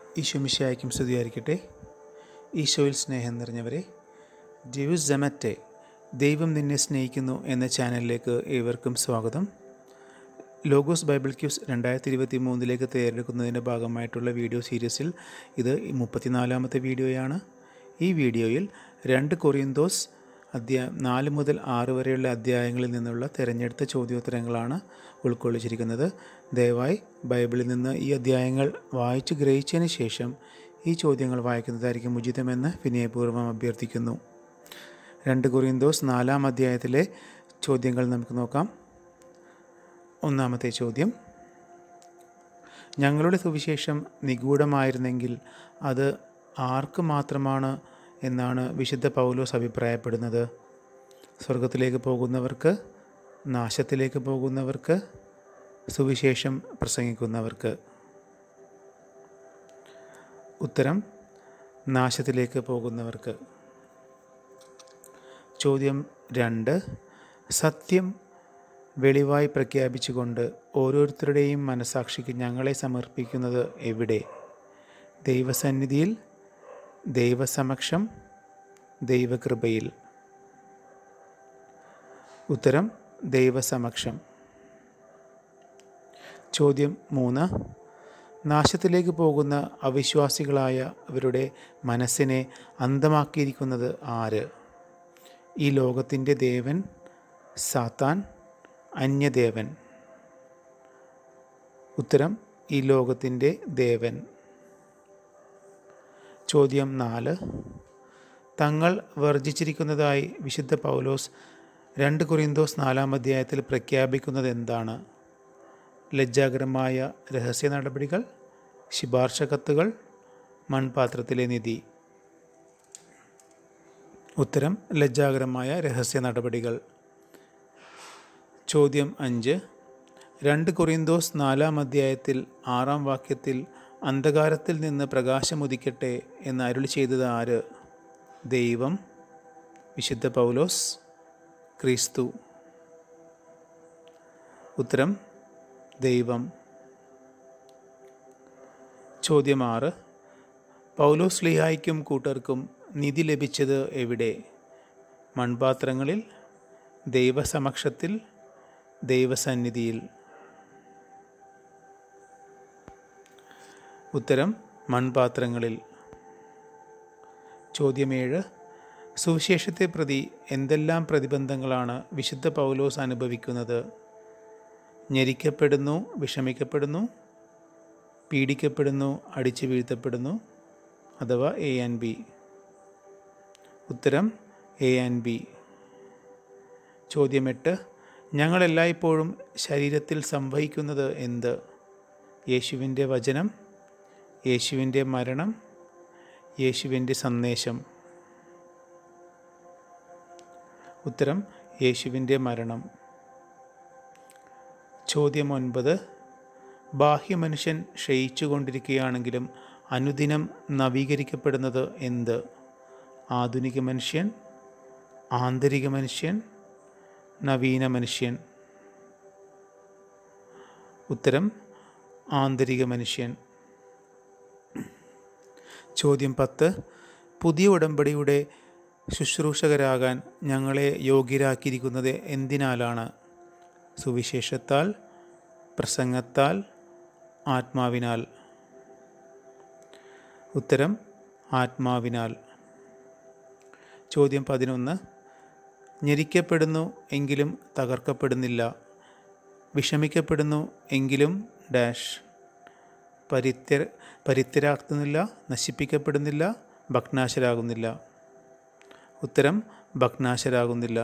ഈശോമിശായ്ക്കും സ്തുതിയായിരിക്കട്ടെ ഈശോയിൽ സ്നേഹം നിറഞ്ഞവരെ ജെയൂസ് ജമറ്റെ ദൈവം നിന്നെ സ്നേഹിക്കുന്നു എന്ന ചാനലിലേക്ക് ഏവർക്കും സ്വാഗതം ലോഗോസ് ബൈബിൾ ക്യൂസ് രണ്ടായിരത്തി ഇരുപത്തി മൂന്നിലേക്ക് തയ്യാറെടുക്കുന്നതിൻ്റെ ഭാഗമായിട്ടുള്ള വീഡിയോ സീരീസിൽ ഇത് മുപ്പത്തിനാലാമത്തെ വീഡിയോയാണ് ഈ വീഡിയോയിൽ രണ്ട് കൊറിയന്തോസ് അധ്യായം നാല് മുതൽ ആറ് വരെയുള്ള അധ്യായങ്ങളിൽ നിന്നുള്ള തിരഞ്ഞെടുത്ത ചോദ്യോത്തരങ്ങളാണ് ഉൾക്കൊള്ളിച്ചിരിക്കുന്നത് ദയവായി ബൈബിളിൽ നിന്ന് ഈ അധ്യായങ്ങൾ വായിച്ച് ഗ്രഹിച്ചതിന് ശേഷം ഈ ചോദ്യങ്ങൾ വായിക്കുന്നതായിരിക്കും ഉചിതമെന്ന് വിനയപൂർവ്വം അഭ്യർത്ഥിക്കുന്നു രണ്ട് കൊറിയന്തോസ് നാലാം അധ്യായത്തിലെ ചോദ്യങ്ങൾ നമുക്ക് നോക്കാം ഒന്നാമത്തെ ചോദ്യം ഞങ്ങളുടെ സുവിശേഷം നിഗൂഢമായിരുന്നെങ്കിൽ അത് ആർക്ക് മാത്രമാണ് എന്നാണ് വിശുദ്ധ പൗലോസ് അഭിപ്രായപ്പെടുന്നത് സ്വർഗത്തിലേക്ക് പോകുന്നവർക്ക് നാശത്തിലേക്ക് പോകുന്നവർക്ക് സുവിശേഷം പ്രസംഗിക്കുന്നവർക്ക് ഉത്തരം നാശത്തിലേക്ക് പോകുന്നവർക്ക് ചോദ്യം രണ്ട് സത്യം വെളിവായി പ്രഖ്യാപിച്ചുകൊണ്ട് ഓരോരുത്തരുടെയും മനസാക്ഷിക്ക് ഞങ്ങളെ സമർപ്പിക്കുന്നത് എവിടെ ദൈവസന്നിധിയിൽ ദൈവസമക്ഷം ദൈവകൃപയിൽ ഉത്തരം ദൈവസമക്ഷം ചോദ്യം മൂന്ന് നാശത്തിലേക്ക് പോകുന്ന അവിശ്വാസികളായ അവരുടെ മനസ്സിനെ അന്തമാക്കിയിരിക്കുന്നത് ആര് ഈ ലോകത്തിൻ്റെ ദേവൻ സാത്താൻ അന്യദേവൻ ഉത്തരം ഈ ലോകത്തിൻ്റെ ദേവൻ ചോദ്യം നാല് തങ്ങൾ വർജിച്ചിരിക്കുന്നതായി വിശുദ്ധ പൗലോസ് രണ്ട് കുറിന്തോസ് നാലാം അധ്യായത്തിൽ പ്രഖ്യാപിക്കുന്നത് എന്താണ് ലജ്ജാകരമായ രഹസ്യ നടപടികൾ ശുപാർശ കത്തുകൾ മൺപാത്രത്തിലെ നിധി ഉത്തരം ലജ്ജാകരമായ രഹസ്യ നടപടികൾ ചോദ്യം അഞ്ച് രണ്ട് കൊറിന്തോസ് നാലാം അധ്യായത്തിൽ ആറാം വാക്യത്തിൽ അന്ധകാരത്തിൽ നിന്ന് പ്രകാശമുദിക്കട്ടെ എന്ന് അരുളി ചെയ്തത് ആര് ദൈവം വിശുദ്ധ പൗലോസ് ക്രിസ്തു ഉത്തരം ദൈവം ചോദ്യം ആറ് പൗലോസ് ലിഹായ്ക്കും കൂട്ടർക്കും നിധി ലഭിച്ചത് എവിടെ മൺപാത്രങ്ങളിൽ ദൈവസമക്ഷത്തിൽ ദൈവസന്നിധിയിൽ ഉത്തരം മൺപാത്രങ്ങളിൽ ചോദ്യമേഴ് സുവിശേഷത്തെ പ്രതി എന്തെല്ലാം പ്രതിബന്ധങ്ങളാണ് വിശുദ്ധ പൗലോസ് അനുഭവിക്കുന്നത് ഞെരിക്കപ്പെടുന്നു വിഷമിക്കപ്പെടുന്നു പീഡിക്കപ്പെടുന്നു അടിച്ചു വീഴ്ത്തപ്പെടുന്നു അഥവാ എ ആൻഡ് ബി ഉത്തരം എ ആൻഡ് ബി ചോദ്യം എട്ട് ഞങ്ങളെല്ലായ്പ്പോഴും ശരീരത്തിൽ സംവഹിക്കുന്നത് എന്ത് യേശുവിൻ്റെ വചനം യേശുവിൻ്റെ മരണം യേശുവിൻ്റെ സന്ദേശം ഉത്തരം യേശുവിൻ്റെ മരണം ചോദ്യം ഒൻപത് ബാഹ്യമനുഷ്യൻ ക്ഷയിച്ചുകൊണ്ടിരിക്കുകയാണെങ്കിലും അനുദിനം നവീകരിക്കപ്പെടുന്നത് എന്ത് ആധുനിക മനുഷ്യൻ ആന്തരിക മനുഷ്യൻ നവീന മനുഷ്യൻ ഉത്തരം ആന്തരിക മനുഷ്യൻ ചോദ്യം പത്ത് പുതിയ ഉടമ്പടിയുടെ ശുശ്രൂഷകരാകാൻ ഞങ്ങളെ യോഗ്യരാക്കിയിരിക്കുന്നത് എന്തിനാലാണ് സുവിശേഷത്താൽ പ്രസംഗത്താൽ ആത്മാവിനാൽ ഉത്തരം ആത്മാവിനാൽ ചോദ്യം പതിനൊന്ന് ഞെരിക്കപ്പെടുന്നു എങ്കിലും തകർക്കപ്പെടുന്നില്ല വിഷമിക്കപ്പെടുന്നു എങ്കിലും ഡാഷ് പരിത്യ പരിത്യരാക്കുന്നില്ല നശിപ്പിക്കപ്പെടുന്നില്ല ഭഗ്നാശരാകുന്നില്ല ഉത്തരം ഭഗ്നാശരാകുന്നില്ല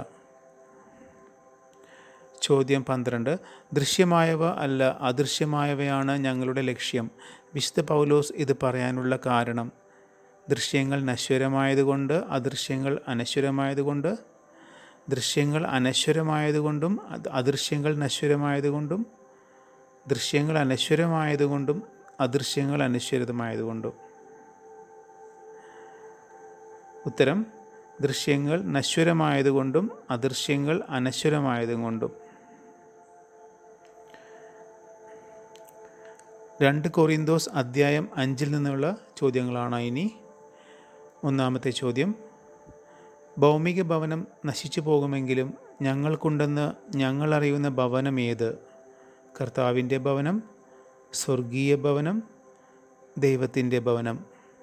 ചോദ്യം പന്ത്രണ്ട് ദൃശ്യമായവ അല്ല അദൃശ്യമായവയാണ് ഞങ്ങളുടെ ലക്ഷ്യം വിശുദ്ധ പൗലോസ് ഇത് പറയാനുള്ള കാരണം ദൃശ്യങ്ങൾ നശ്വരമായതുകൊണ്ട് അദൃശ്യങ്ങൾ അനശ്വരമായതുകൊണ്ട് ദൃശ്യങ്ങൾ അനശ്വരമായതുകൊണ്ടും അദൃശ്യങ്ങൾ നശ്വരമായതുകൊണ്ടും ദൃശ്യങ്ങൾ അനശ്വരമായതുകൊണ്ടും അദൃശ്യങ്ങൾ അനശ്വരമായതുകൊണ്ടും ഉത്തരം ദൃശ്യങ്ങൾ നശ്വരമായതുകൊണ്ടും അദൃശ്യങ്ങൾ അനശ്വരമായതുകൊണ്ടും രണ്ട് കൊറിന്തോസ് അദ്ധ്യായം അഞ്ചിൽ നിന്നുള്ള ചോദ്യങ്ങളാണ് ഇനി ഒന്നാമത്തെ ചോദ്യം ഭൗമിക ഭവനം നശിച്ചു പോകുമെങ്കിലും ഞങ്ങൾക്കുണ്ടെന്ന് ഞങ്ങൾ അറിയുന്ന ഭവനം ഏത് കർത്താവിൻ്റെ ഭവനം സ്വർഗീയ ഭവനം ദൈവത്തിൻ്റെ ഭവനം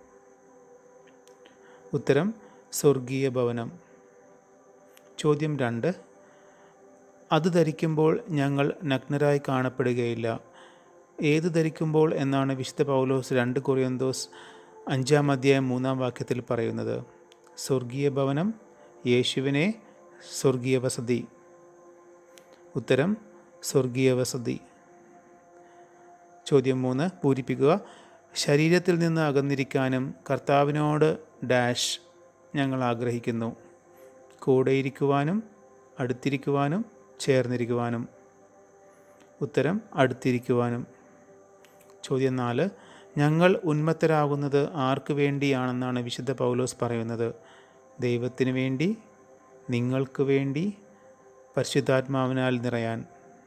ഉത്തരം സ്വർഗീയ ഭവനം ചോദ്യം രണ്ട് അത് ധരിക്കുമ്പോൾ ഞങ്ങൾ നഗ്നരായി കാണപ്പെടുകയില്ല ഏത് ധരിക്കുമ്പോൾ എന്നാണ് വിശുദ്ധ പൗലോസ് രണ്ട് കൊറിയന്തോസ് അഞ്ചാം അധ്യായം മൂന്നാം വാക്യത്തിൽ പറയുന്നത് സ്വർഗീയ ഭവനം യേശുവിനെ സ്വർഗീയ വസതി ഉത്തരം സ്വർഗീയ വസതി ചോദ്യം മൂന്ന് പൂരിപ്പിക്കുക ശരീരത്തിൽ നിന്ന് അകന്നിരിക്കാനും കർത്താവിനോട് ഡാഷ് ഞങ്ങൾ ആഗ്രഹിക്കുന്നു കൂടെയിരിക്കുവാനും അടുത്തിരിക്കുവാനും ചേർന്നിരിക്കുവാനും ഉത്തരം അടുത്തിരിക്കുവാനും ചോദ്യം നാല് ഞങ്ങൾ ഉന്മത്തരാകുന്നത് ആർക്ക് വേണ്ടിയാണെന്നാണ് വിശുദ്ധ പൗലോസ് പറയുന്നത് ദൈവത്തിന് വേണ്ടി നിങ്ങൾക്ക് വേണ്ടി പരിശുദ്ധാത്മാവിനാൽ നിറയാൻ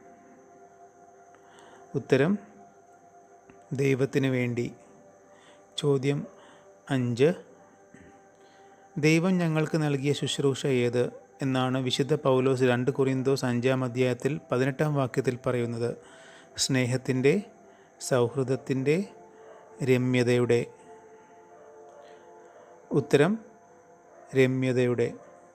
ഉത്തരം ദൈവത്തിന് വേണ്ടി ചോദ്യം അഞ്ച് ദൈവം ഞങ്ങൾക്ക് നൽകിയ ശുശ്രൂഷ ഏത് എന്നാണ് വിശുദ്ധ പൗലോസ് രണ്ട് കുറിന്തോസ് അഞ്ചാം അധ്യായത്തിൽ പതിനെട്ടാം വാക്യത്തിൽ പറയുന്നത് സ്നേഹത്തിൻ്റെ സൗഹൃദത്തിൻ്റെ രമ്യതയുടെ ഉത്തരം രമ്യതയുടെ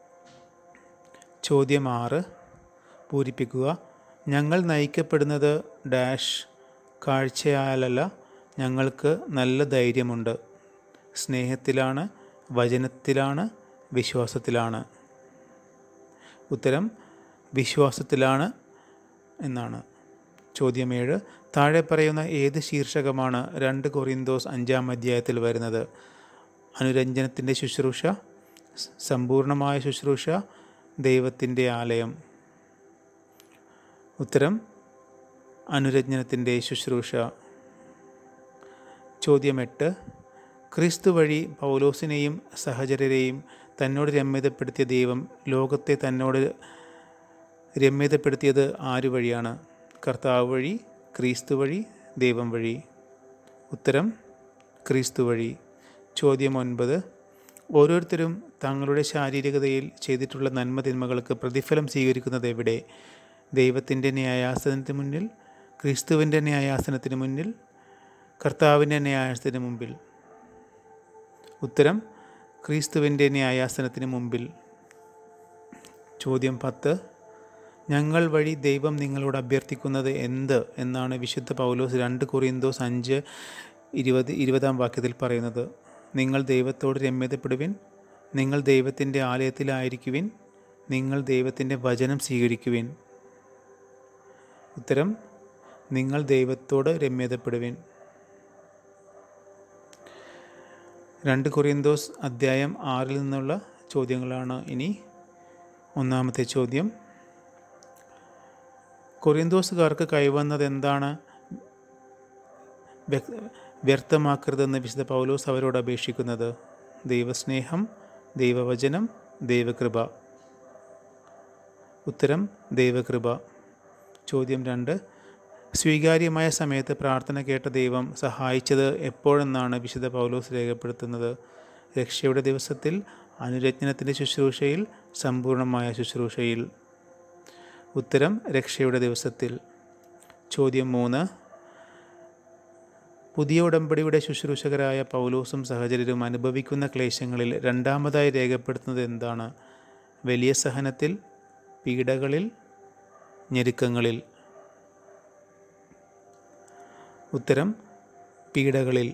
ചോദ്യം ആറ് പൂരിപ്പിക്കുക ഞങ്ങൾ നയിക്കപ്പെടുന്നത് ഡാഷ് കാഴ്ചയാലല്ല ഞങ്ങൾക്ക് നല്ല ധൈര്യമുണ്ട് സ്നേഹത്തിലാണ് വചനത്തിലാണ് വിശ്വാസത്തിലാണ് ഉത്തരം വിശ്വാസത്തിലാണ് എന്നാണ് ചോദ്യം ഏഴ് താഴെ പറയുന്ന ഏത് ശീർഷകമാണ് രണ്ട് കൊറിന്തോസ് അഞ്ചാം അധ്യായത്തിൽ വരുന്നത് അനുരഞ്ജനത്തിൻ്റെ ശുശ്രൂഷ സമ്പൂർണമായ ശുശ്രൂഷ ദൈവത്തിൻ്റെ ആലയം ഉത്തരം അനുരഞ്ജനത്തിൻ്റെ ശുശ്രൂഷ ചോദ്യം എട്ട് ക്രിസ്തു വഴി പൗലോസിനെയും സഹചരരെയും തന്നോട് രമ്യതപ്പെടുത്തിയ ദൈവം ലോകത്തെ തന്നോട് രമ്യതപ്പെടുത്തിയത് ആരു വഴിയാണ് കർത്താവ് വഴി ക്രിസ്തു വഴി ദൈവം വഴി ഉത്തരം ക്രിസ്തു വഴി ചോദ്യം ഒൻപത് ഓരോരുത്തരും തങ്ങളുടെ ശാരീരികതയിൽ ചെയ്തിട്ടുള്ള നന്മ തിന്മകൾക്ക് പ്രതിഫലം സ്വീകരിക്കുന്നത് എവിടെ ദൈവത്തിൻ്റെ ന്യായാസനത്തിന് മുന്നിൽ ക്രിസ്തുവിൻ്റെ ന്യായാസനത്തിന് മുന്നിൽ കർത്താവിൻ്റെ ന്യായാസനത്തിന് മുമ്പിൽ ഉത്തരം ക്രിസ്തുവിൻ്റെ ന്യായാസനത്തിന് മുമ്പിൽ ചോദ്യം പത്ത് ഞങ്ങൾ വഴി ദൈവം നിങ്ങളോട് അഭ്യർത്ഥിക്കുന്നത് എന്ത് എന്നാണ് വിശുദ്ധ പൗലോസ് രണ്ട് കൊറിയന്തോസ് അഞ്ച് ഇരുപത് ഇരുപതാം വാക്യത്തിൽ പറയുന്നത് നിങ്ങൾ ദൈവത്തോട് രമ്യതപ്പെടുവിൻ നിങ്ങൾ ദൈവത്തിൻ്റെ ആലയത്തിലായിരിക്കുവിൻ നിങ്ങൾ ദൈവത്തിൻ്റെ വചനം സ്വീകരിക്കുവിൻ ഉത്തരം നിങ്ങൾ ദൈവത്തോട് രമ്യതപ്പെടുവിൻ രണ്ട് കൊറിയന്തോസ് അദ്ധ്യായം ആറിൽ നിന്നുള്ള ചോദ്യങ്ങളാണ് ഇനി ഒന്നാമത്തെ ചോദ്യം കൊറിയന്തോസുകാർക്ക് കൈവന്നത് എന്താണ് വ്യക്- വ്യർത്ഥമാക്കരുതെന്ന് വിശുദ്ധ പൗലോസ് അവരോട് അപേക്ഷിക്കുന്നത് ദൈവസ്നേഹം ദൈവവചനം ദൈവകൃപ ഉത്തരം ദൈവകൃപ ചോദ്യം രണ്ട് സ്വീകാര്യമായ സമയത്ത് പ്രാർത്ഥന കേട്ട ദൈവം സഹായിച്ചത് എപ്പോഴെന്നാണ് വിശുദ്ധ പൗലോസ് രേഖപ്പെടുത്തുന്നത് രക്ഷയുടെ ദിവസത്തിൽ അനുരജ്ഞനത്തിൻ്റെ ശുശ്രൂഷയിൽ സമ്പൂർണ്ണമായ ശുശ്രൂഷയിൽ ഉത്തരം രക്ഷയുടെ ദിവസത്തിൽ ചോദ്യം മൂന്ന് പുതിയ ഉടമ്പടിയുടെ ശുശ്രൂഷകരായ പൗലോസും സഹചര്യരും അനുഭവിക്കുന്ന ക്ലേശങ്ങളിൽ രണ്ടാമതായി രേഖപ്പെടുത്തുന്നത് എന്താണ് വലിയ സഹനത്തിൽ പീഡകളിൽ ഞെരുക്കങ്ങളിൽ ഉത്തരം പീഡകളിൽ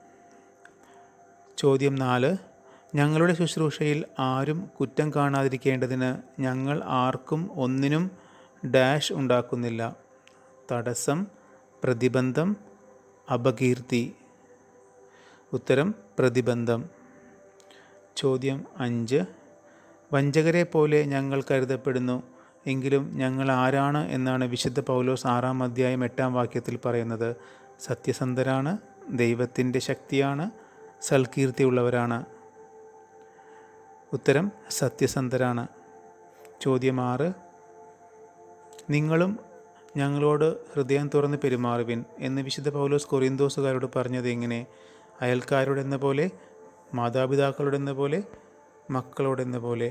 ചോദ്യം നാല് ഞങ്ങളുടെ ശുശ്രൂഷയിൽ ആരും കുറ്റം കാണാതിരിക്കേണ്ടതിന് ഞങ്ങൾ ആർക്കും ഒന്നിനും ഡാഷ് ഉണ്ടാക്കുന്നില്ല തടസ്സം പ്രതിബന്ധം അപകീർത്തി ഉത്തരം പ്രതിബന്ധം ചോദ്യം അഞ്ച് വഞ്ചകരെ പോലെ ഞങ്ങൾ കരുതപ്പെടുന്നു എങ്കിലും ഞങ്ങൾ ആരാണ് എന്നാണ് വിശുദ്ധ പൗലോസ് ആറാം അധ്യായം എട്ടാം വാക്യത്തിൽ പറയുന്നത് സത്യസന്ധരാണ് ദൈവത്തിൻ്റെ ശക്തിയാണ് സൽകീർത്തിയുള്ളവരാണ് ഉത്തരം സത്യസന്ധരാണ് ചോദ്യം ആറ് നിങ്ങളും ഞങ്ങളോട് ഹൃദയം തുറന്ന് പെരുമാറുവിൻ എന്ന് വിശുദ്ധ പൗലോസ് കൊറിന്തോസുകാരോട് പറഞ്ഞത് എങ്ങനെ അയൽക്കാരോടെന്ന പോലെ മാതാപിതാക്കളോടെന്ന പോലെ മക്കളോടെന്ന പോലെ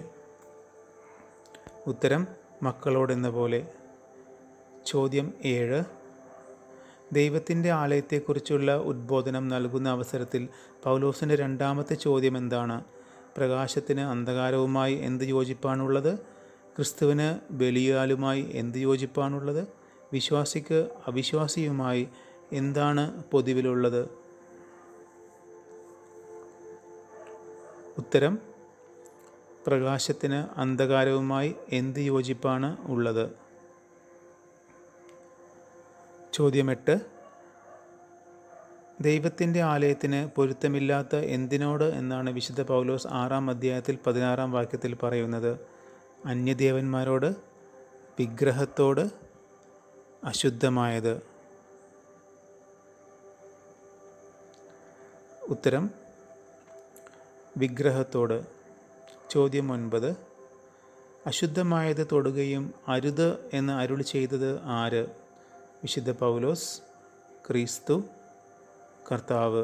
ഉത്തരം മക്കളോടെന്ന പോലെ ചോദ്യം ഏഴ് ദൈവത്തിൻ്റെ ആലയത്തെക്കുറിച്ചുള്ള ഉദ്ബോധനം നൽകുന്ന അവസരത്തിൽ പൗലോസിൻ്റെ രണ്ടാമത്തെ ചോദ്യം എന്താണ് പ്രകാശത്തിന് അന്ധകാരവുമായി എന്ത് യോജിപ്പാണുള്ളത് ക്രിസ്തുവിന് ബലിയാലുമായി എന്ത് യോജിപ്പാണുള്ളത് വിശ്വാസിക്ക് അവിശ്വാസിയുമായി എന്താണ് പൊതുവിലുള്ളത് ഉത്തരം പ്രകാശത്തിന് അന്ധകാരവുമായി എന്ത് യോജിപ്പാണ് ഉള്ളത് ചോദ്യം എട്ട് ദൈവത്തിൻ്റെ ആലയത്തിന് പൊരുത്തമില്ലാത്ത എന്തിനോട് എന്നാണ് വിശുദ്ധ പൗലോസ് ആറാം അധ്യായത്തിൽ പതിനാറാം വാക്യത്തിൽ പറയുന്നത് അന്യദേവന്മാരോട് വിഗ്രഹത്തോട് അശുദ്ധമായത് ഉത്തരം വിഗ്രഹത്തോട് ചോദ്യം ഒൻപത് അശുദ്ധമായത് തൊടുകയും അരുത് എന്ന് അരുൾ ചെയ്തത് ആര് വിശുദ്ധ പൗലോസ് ക്രിസ്തു കർത്താവ്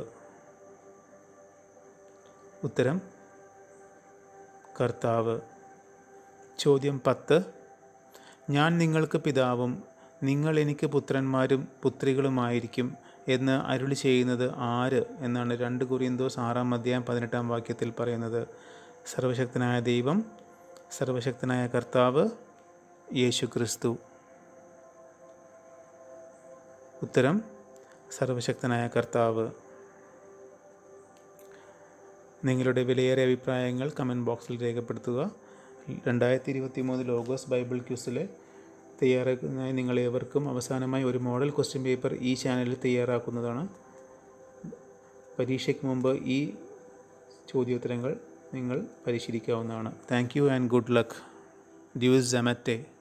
ഉത്തരം കർത്താവ് ചോദ്യം പത്ത് ഞാൻ നിങ്ങൾക്ക് പിതാവും നിങ്ങൾ എനിക്ക് പുത്രന്മാരും പുത്രികളുമായിരിക്കും എന്ന് അരുളി ചെയ്യുന്നത് ആര് എന്നാണ് രണ്ട് കുറിയന്തോസ് ആറാം അധ്യായം പതിനെട്ടാം വാക്യത്തിൽ പറയുന്നത് സർവശക്തനായ ദൈവം സർവശക്തനായ കർത്താവ് യേശു ക്രിസ്തു ഉത്തരം സർവശക്തനായ കർത്താവ് നിങ്ങളുടെ വിലയേറിയ അഭിപ്രായങ്ങൾ കമൻറ്റ് ബോക്സിൽ രേഖപ്പെടുത്തുക രണ്ടായിരത്തി ഇരുപത്തി മൂന്ന് ലോഗോസ് ബൈബിൾ ക്യൂസിലെ തയ്യാറാക്കുന്നതിനായി നിങ്ങൾ ഏവർക്കും അവസാനമായി ഒരു മോഡൽ ക്വസ്റ്റ്യൻ പേപ്പർ ഈ ചാനലിൽ തയ്യാറാക്കുന്നതാണ് പരീക്ഷയ്ക്ക് മുമ്പ് ഈ ചോദ്യോത്തരങ്ങൾ നിങ്ങൾ പരിശീലിക്കാവുന്നതാണ് thank you and good luck ഡ്യൂസ് ജമറ്റെ